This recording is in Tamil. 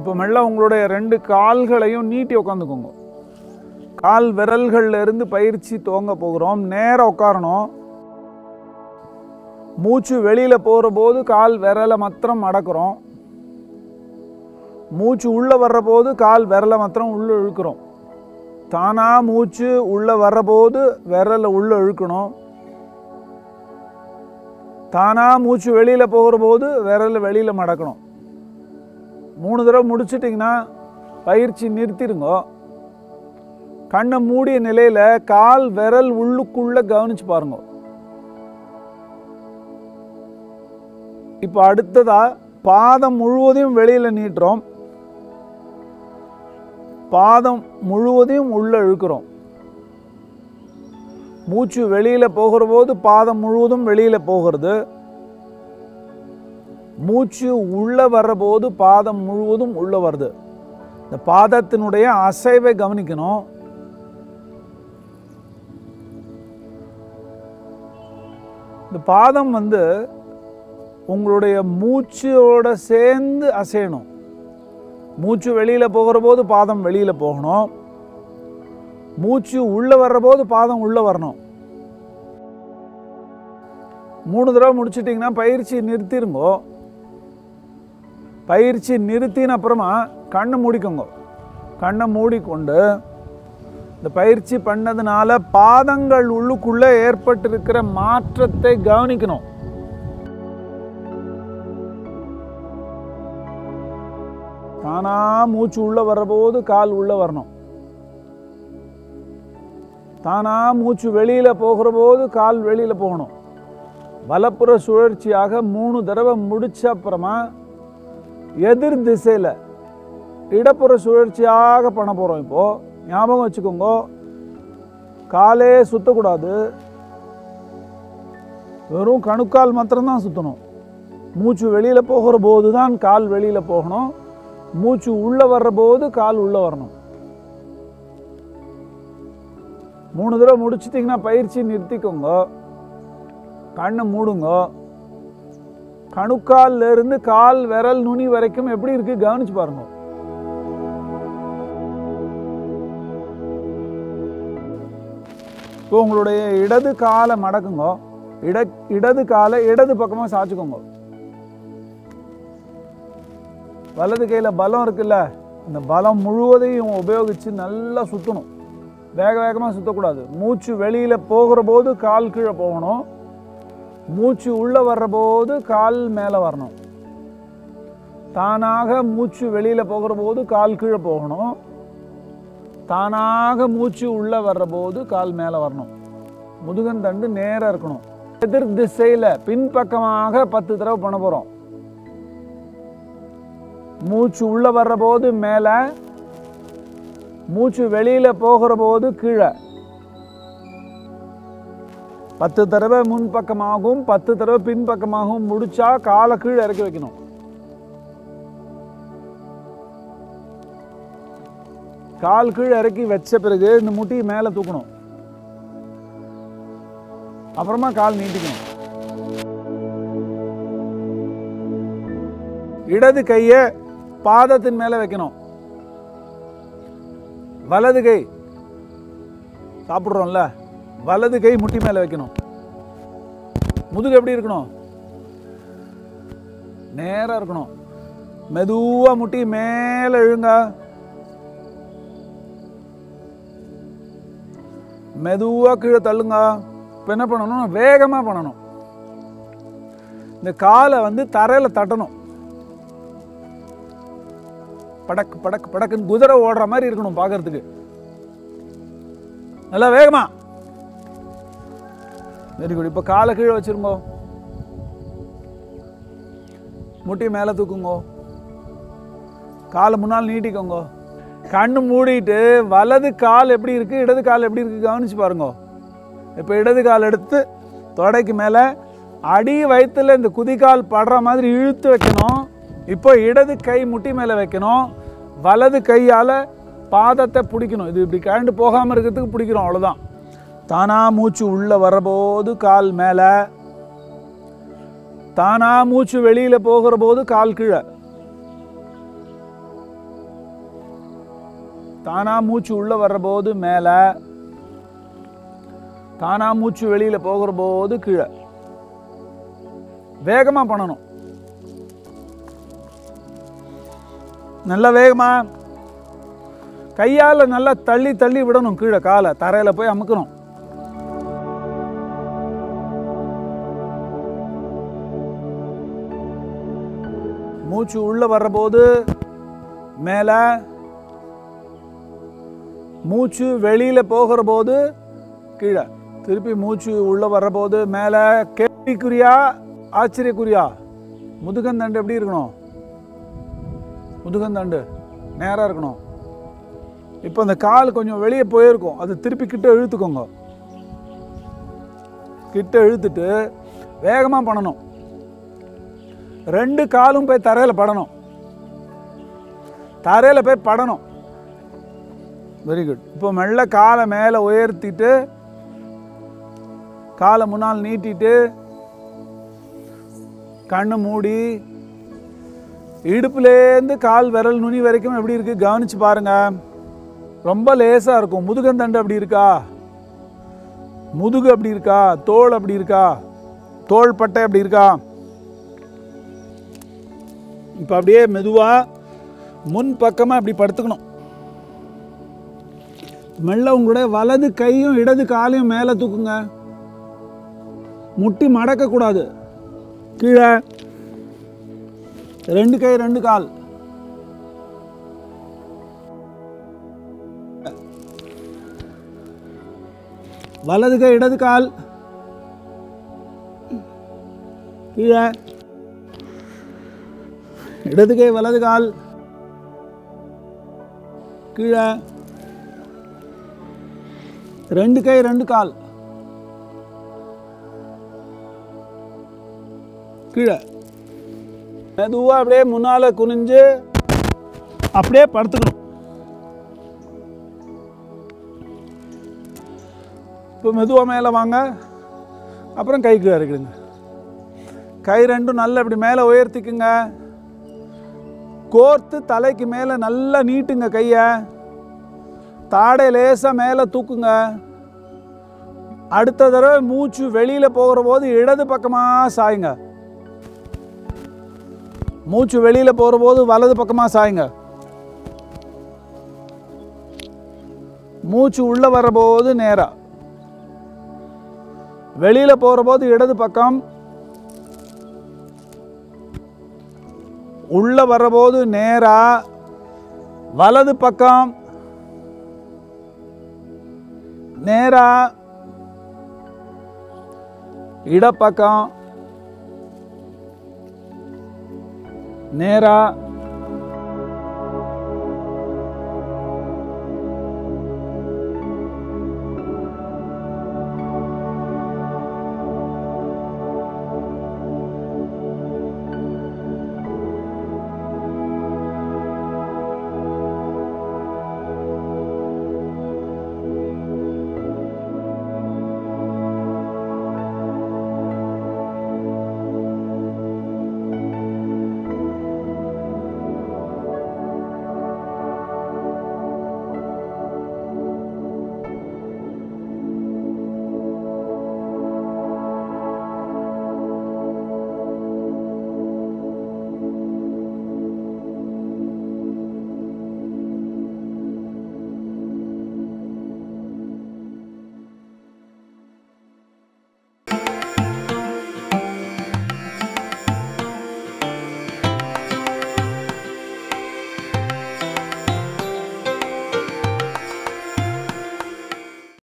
இப்போ மெல்ல உங்களுடைய ரெண்டு கால்களையும் நீட்டி உட்காந்துக்கோங்க கால் விரல்கள்ல இருந்து பயிற்சி துவங்க போகிறோம் நேரா உட்காரணும் மூச்சு வெளியில போகிற போது கால் விரலை மாத்திரம் மடக்கிறோம் மூச்சு உள்ள வர்ற போது கால் விரலை மாத்திரம் உள்ள இழுக்கிறோம் தானா மூச்சு உள்ள வர்ற போது விரலை உள்ள இழுக்கணும் தானா மூச்சு வெளியில போகிற போது விரலை வெளியில மடக்கணும் மூணு தடவை முடிச்சிட்டிங்கன்னா பயிற்சி நிறுத்திடுங்க கண்ணை மூடிய நிலையில கால் விரல் உள்ளுக்குள்ள கவனிச்சு பாருங்க இப்போ அடுத்ததா பாதம் முழுவதையும் வெளியில நீட்டுறோம் பாதம் முழுவதையும் உள்ள இழுக்கிறோம் மூச்சு வெளியில போகிற போது பாதம் முழுவதும் வெளியில போகிறது மூச்சு உள்ள வர்ற போது பாதம் முழுவதும் உள்ள வருது இந்த பாதத்தினுடைய அசைவை கவனிக்கணும் இந்த பாதம் வந்து உங்களுடைய மூச்சோட சேர்ந்து அசையணும் மூச்சு வெளியில போகிற போது பாதம் வெளியில போகணும் மூச்சு உள்ள வர்ற போது பாதம் உள்ள வரணும் மூணு தடவை முடிச்சிட்டிங்கன்னா பயிற்சி நிறுத்திருங்கோ பயிற்சி நிறுத்தின அப்புறமா கண்ணை மூடிக்கோங்க கண்ணை மூடிக்கொண்டு இந்த பயிற்சி பண்ணதுனால பாதங்கள் உள்ளுக்குள்ள ஏற்பட்டிருக்கிற மாற்றத்தை கவனிக்கணும் தானா மூச்சு உள்ள வர்றபோது கால் உள்ள வரணும் தானா மூச்சு வெளியில போகிற போது கால் வெளியில போகணும் வலப்புற சுழற்சியாக மூணு தடவை முடிச்ச அப்புறமா எதிர் திசையில இடப்புற சுழற்சியாக பண்ண போறோம் இப்போ ஞாபகம் வச்சுக்கோங்க காலே சுத்தக்கூடாது வெறும் கணுக்கால் மாத்திரம்தான் சுத்தணும் மூச்சு வெளியில போகிற போது தான் கால் வெளியில போகணும் மூச்சு உள்ள வர்ற போது கால் உள்ள வரணும் மூணு தடவை முடிச்சிட்டிங்கன்னா பயிற்சி நிறுத்திக்கோங்க கண்ணை மூடுங்க கணுக்கால்ல இருந்து கால் விரல் நுனி வரைக்கும் எப்படி இருக்கு கவனிச்சு பாருங்க இப்போ உங்களுடைய இடது காலை மடக்குங்க இட இடது காலை இடது பக்கமா சாச்சுக்கோங்க வலது கையில பலம் இருக்குல்ல இந்த பலம் முழுவதையும் உபயோகிச்சு நல்லா சுத்தணும் வேக வேகமா சுத்தக்கூடாது மூச்சு வெளியில போகிற போது கால் கீழே போகணும் மூச்சு உள்ள வர்ற போது கால் மேலே வரணும் தானாக மூச்சு வெளியில போகிற போது கால் கீழே போகணும் தானாக மூச்சு உள்ள வர்ற போது கால் மேலே வரணும் முதுகன் தண்டு நேரா இருக்கணும் எதிர் திசையில பின்பக்கமாக பத்து தடவை பண்ண போறோம் மூச்சு உள்ள வர்ற போது மேல மூச்சு வெளியில போகிற போது கீழே பத்து தடவை முன்பக்கமாகவும் பத்து தடவை பின்பக்கமாகவும் முடிச்சா காலை கீழே இறக்கி வைக்கணும் கால் கீழே இறக்கி வச்ச பிறகு இந்த முட்டி மேலே தூக்கணும் அப்புறமா கால் நீட்டிக்கணும் இடது கையை பாதத்தின் மேலே வைக்கணும் வலது கை சாப்பிட்றோம்ல வலது கை முட்டி மேலே வைக்கணும் முதுகு எப்படி இருக்கணும் நேரா இருக்கணும் மெதுவா முட்டி மேலே இழுங்க மெதுவா கீழே தள்ளுங்க இப்போ என்ன பண்ணணும் வேகமா பண்ணணும் இந்த காலை வந்து தரையில தட்டணும் படக்கு படக்கு படக்குன்னு குதிரை ஓடுற மாதிரி இருக்கணும் பார்க்கறதுக்கு நல்லா வேகமா வெரி குட் இப்போ காலை கீழே வச்சிருங்கோ முட்டி மேலே தூக்குங்கோ காலை முன்னால் நீட்டிக்கோங்க கண்ணு மூடிட்டு வலது கால் எப்படி இருக்கு இடது கால் எப்படி இருக்கு கவனிச்சு பாருங்க இப்போ இடது கால் எடுத்து தொடைக்கு மேலே அடி வயித்துல இந்த குதிகால் படுற மாதிரி இழுத்து வைக்கணும் இப்போ இடது கை முட்டி மேலே வைக்கணும் வலது கையால் பாதத்தை பிடிக்கணும் இது இப்படி கழண்டு போகாமல் இருக்கிறதுக்கு பிடிக்கிறோம் அவ்வளோதான் தானா மூச்சு உள்ளே வரபோது கால் மேலே தானா மூச்சு வெளியில் போகிற போது கால் கீழே தானா மூச்சு உள்ள வர்ற போது மேலே தானா மூச்சு வெளியில போகிற போது கீழே வேகமா பண்ணணும் நல்ல வேகமா கையால நல்லா தள்ளி தள்ளி விடணும் கீழே காலை தரையில போய் அமுக்கணும் மூச்சு உள்ள வர்றபோது மேல மூச்சு வெளியில போகிற போது கீழே திருப்பி மூச்சு உள்ள வர்றபோது மேல கேள்விக்குறியா ஆச்சரியக்குறியா முதுகந்தண்டு எப்படி இருக்கணும் முதுகந்தண்டு நேரா இருக்கணும் இப்போ அந்த கால் கொஞ்சம் வெளியே போயிருக்கும் அது திருப்பி கிட்ட இழுத்துக்கோங்க கிட்ட இழுத்துட்டு வேகமா பண்ணணும் ரெண்டு காலும் போய் தரையில படணும் தரையில போய் படணும் வெரி குட் இப்போ மெல்ல காலை மேலே உயர்த்திட்டு காலை முன்னால் நீட்டிட்டு கண்ணு மூடி இடுப்புலேருந்து கால் விரல் நுனி வரைக்கும் எப்படி இருக்கு கவனிச்சு பாருங்க ரொம்ப லேசா இருக்கும் முதுகந்தண்டு அப்படி இருக்கா முதுகு அப்படி இருக்கா தோல் அப்படி இருக்கா தோள் பட்டை அப்படி இருக்கா இப்போ அப்படியே மெதுவா முன் பக்கமா இப்படி படுத்துக்கணும் மெல்ல உங்களுடைய வலது கையும் இடது காலையும் மேலே தூக்குங்க முட்டி மடக்கக்கூடாது கீழே ரெண்டு கை ரெண்டு கால் வலது கை இடது கால் கீழே இடது கை வலது கால் கீழே ரெண்டு கை ரெண்டு கால் கீழே மெதுவாக அப்படியே முன்னால குனிஞ்சு அப்படியே படுத்துக்கணும் இப்போ மெதுவாக மேலே வாங்க அப்புறம் கை கீழே இறக்கிடுங்க கை ரெண்டும் நல்லா இப்படி மேலே உயர்த்திக்குங்க கோர்த்து தலைக்கு மேலே நல்லா நீட்டுங்க கையை தாடை லேசாக மேலே தூக்குங்க அடுத்த தடவை மூச்சு வெளியில் போகிற போது இடது பக்கமாக சாயுங்க மூச்சு வெளியில் போகிற போது வலது பக்கமாக சாயுங்க மூச்சு உள்ளே வர்றபோது நேரா வெளியில் போகிற போது இடது பக்கம் உள்ள வர்றபோது நேரா வலது பக்கம் நேரா இடப்பக்கம் நேரா